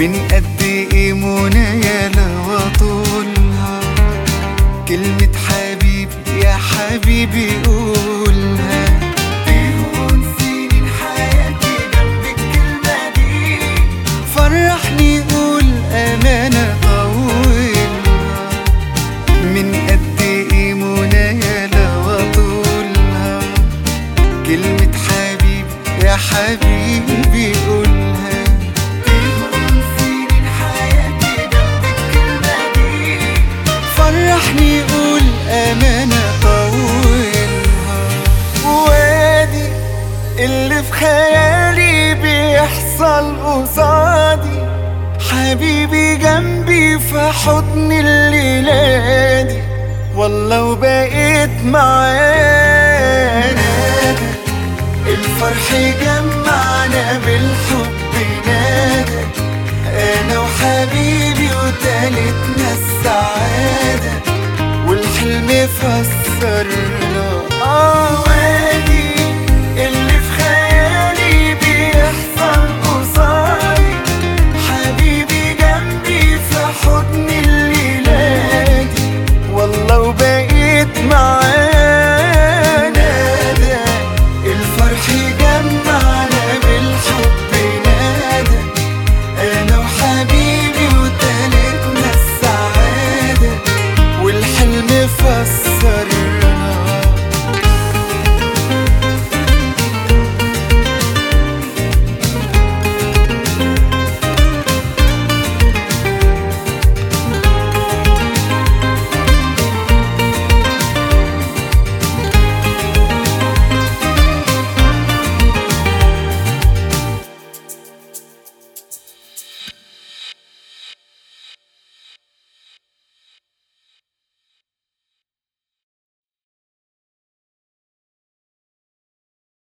من قد ايه منايا لو اطولها كلمة حبيبي يا حبيبي قولها بيهون سنين حياتي جنب الكلمة دي فرحني قول أمانة طولها من قد ايه منايا لو اطولها كلمة حبيبي يا حبيبي قولها بيهون سنين حياتي جنب الكلمة دي فرحني قول أمانة طولها وادي اللي في خيالي بيحصل قصادي حبيبي جنبي في حضن الليلة دي والله وبقيت معانا الفرح جمعنا بالحب نادى انا وحبيبي وتالتنا السعادة والحلم فسرنا اه